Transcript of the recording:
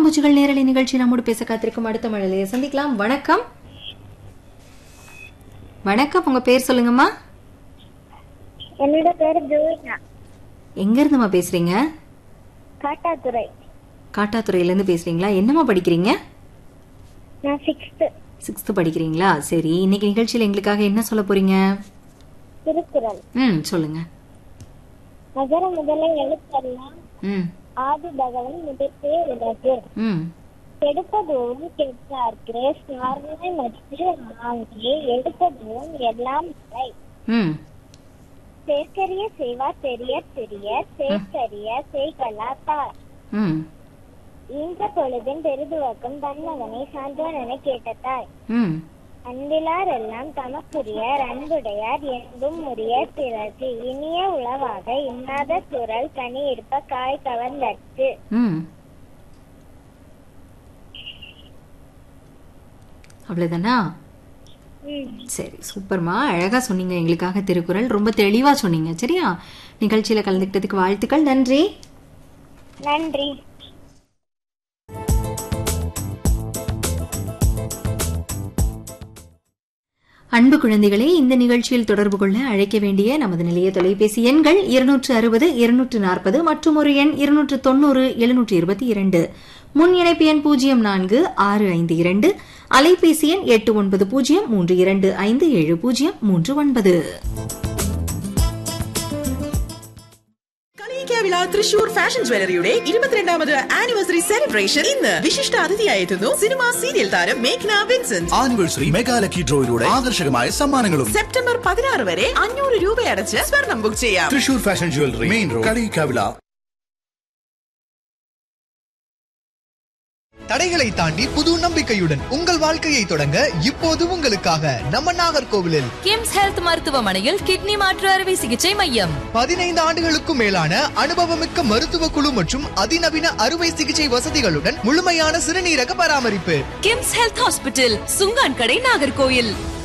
பட்டாம்பூச்சிகள் நேரலை நிகழ்ச்சி நம்மோடு பேச காத்திருக்கும் அடுத்த மழையிலே சந்திக்கலாம் வணக்கம் வணக்கம் உங்க பேர் சொல்லுங்கம்மா என்னோட பேரு ஜோயினா எங்க இருந்துமா பேசுறீங்க காட்டாத்துறை காட்டாத்துறையில இருந்து பேசுறீங்களா என்னம்மா படிக்கிறீங்க நான் சிக்ஸ்த்து சிக்ஸ்த் படிக்கிறீங்களா சரி இன்னைக்கு நிகழ்ச்சியில எங்களுக்காக என்ன சொல்ல போறீங்க திருக்குறள் ம் சொல்லுங்க நகர முதல எழுத்தெல்லாம் ம் ஆதி பகவன் முதற்றே உலகு ம் கெடுப்பதும் கெட்டார்க்கு சார்மை மற்றும் ஆங்கே எடுப்பதும் எல்லாம் இல்லை ம் சேர்க்கரிய செய்வார் பெரிய பெரிய சேர்க்கரிய செய்கலா தார் ம் ஈன்ற பொழுதின் பெருதுவக்கம் தன் மகனை சான்றோன் என கேட்டதாய் ம் அன்பிலார் எல்லாம் தமக்குரியர் அன்புடையார் என்பும் உரிய பிறகு இனிய உளவாக இன்னாத குரல் கனி இருப்ப காய் கவர்ந்தற்கு ம் அவ்வளவுதானா சரி சூப்பர்மா அழகா சொன்னீங்க எங்களுக்காக திருக்குறள் ரொம்ப தெளிவா சொன்னீங்க சரியா நிகழ்ச்சியில கலந்துக்கிட்டதுக்கு வாழ்த்துக்கள் நன்றி நன்றி அன்பு குழந்தைகளே இந்த நிகழ்ச்சியில் தொடர்பு கொள்ள அழைக்க வேண்டிய நமது நிலைய தொலைபேசி எண்கள் இருநூற்று அறுபது இருநூற்று நாற்பது மற்றும் ஒரு எண் இருநூற்று தொண்ணூறு எழுநூற்று இருபத்தி இரண்டு முன் இணைப்பு எண் பூஜ்ஜியம் நான்கு ஆறு ஐந்து இரண்டு அலைபேசி எண் எட்டு ஒன்பது பூஜ்ஜியம் மூன்று இரண்டு ஐந்து ஏழு பூஜ்ஜியம் മൂன்று ஒன்பது കളിയിക്കാവിള തൃശൂർ ഫാഷൻ ജ്വല്ലറിയുടെ ഇരുപത്തിരണ്ടാമത് ആനിവേഴ്സറി സെലിബ്രേഷൻ ഇന്ന് വിശിഷ്ട അതിഥിയായെത്തുന്നു സിനിമാ സീരിയൽ താരം മേഘ്ന വിൻസെന്റ് ആനിവേഴ്സറി മെഗാ ലക്കി ഡ്രോയിലൂടെ ആകർഷകമായ സമ്മാനങ്ങളും സെപ്റ്റംബർ പതിനാറ് വരെ അഞ്ഞൂറ് രൂപയടച്ച് സ്വർണം ബുക്ക് ചെയ്യാം Thrissur fashion jewellery main road Kaliyikkavila தடைகளை தாண்டி புது நம்பிக்கையுடன் உங்கள் வாழ்க்கையை தொடங்க இப்போது உங்களுக்காக நம்ம நாகர்கோவிலில் கிம்ஸ் ஹெல்த் மருத்துவமனையில் கிட்னி மாற்று அறுவை சிகிச்சை மையம் பதினைந்து ஆண்டுகளுக்கும் மேலான அனுபவமிக்க மருத்துவ குழு மற்றும் அதிநவீன அறுவை சிகிச்சை வசதிகளுடன் முழுமையான சிறுநீரக பராமரிப்பு கிம்ஸ் ஹெல்த் ஹாஸ்பிட்டல் சுங்கான் கடை நாகர்கோயில்